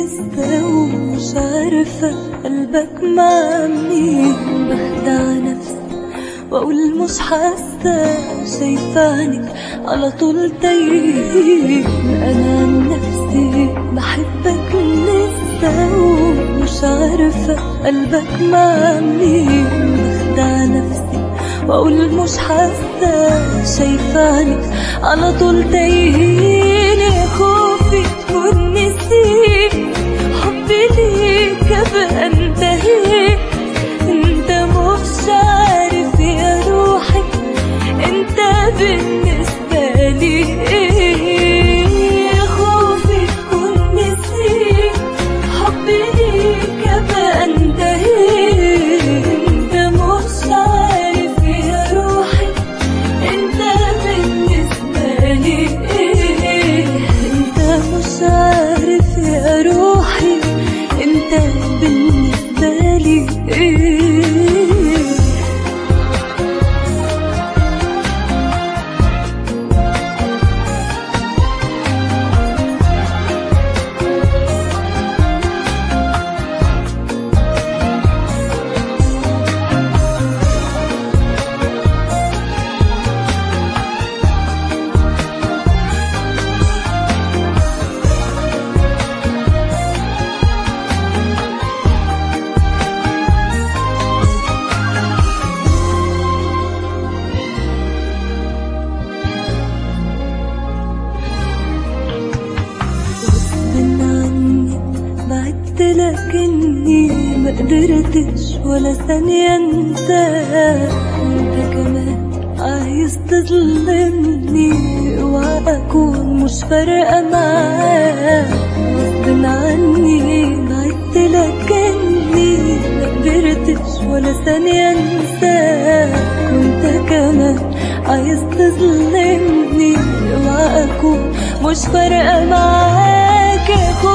لسه ومش عارفة قلبك مع مين بخدع نفسي واقول مش حاسة شايفانك على طول تايه انا عن نفسي بحبك لسه ومش عارفة قلبك مع مين بخدع نفسي واقول مش حاسة شايفانك على طول تايه خوفي تكون نسيت حبي ليك ابقى انتهيت انت مش عارف يا روحي انت بالنسبة لي ايه خوفي تكون نسيت حبي ليك ابقى انتهيت انت مش عارف يا روحي انت بالنسبة لي ايه انت مش عارف يا روحي انت بالنسبة لي ايه غصب عني بعدت لكني ما قدرتش ولا ثانية انساك وانت كمان عايز تظلمني اوعى اكون مش فارقة معاك غصب عني بعدت لكني ما قدرتش ولا ثانية انساك وانت كمان عايز تظلمني اوعى اكون مش فارقة معاك يا